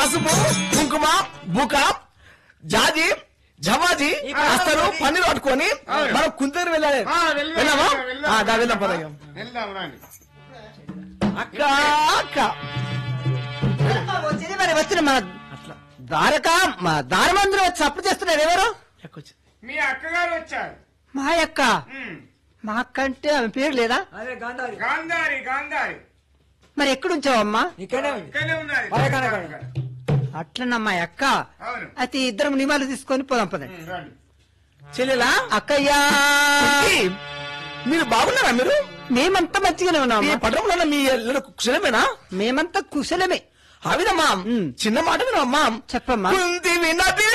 పసుపు కుంకుమ బుక జాజి జవాజి అస్తలు పన్నీరు పట్టుకొని మనం కుందరు వెళ్ళాలి ఆ, వెళ్దాం, వెళ్ళామా వెళ్దాం. ఆ, దా వెళ్దాం పదయ్య వెళ్దాం రండి అక్క అక్క వచ్చింది మరి వచ్చిన మా ద్వారక మా దారమందులో వచ్చి అప్పు చేస్తున్నారు ఎవరు ఎక్కొచ్చి. మీ అక్కగారు వచ్చారు మా యొక్క ఉమ్. మా అక్క అంటే ఆమె పేరు లేదా అదే గాంధారి గాంధారి గాంధారి మరి ఎక్కడుంచావమ్మా ఇక్కడే ఉంది ఇక్కడే ఉన్నది పలకన కాడ. అట్లన్నా మా అక్క అవును అయితే ఇద్దరం నియమాలు తీసుకొని పోదాం పదండి ఉమ్, రండి చెల్లెలా అక్కయ్యా కుంటి, మీరు బాగున్నారా మీరు మేమంతా మంచిగానే మీ ఉన్నాం పట్టణంలో మీ ఇల్లు కుశలమేనా మేమంతా కుశలమే అవిదమ్మా ఉమ్. చిన్న మాట వినమ్మా చెప్పమ్మా కుంతి వినది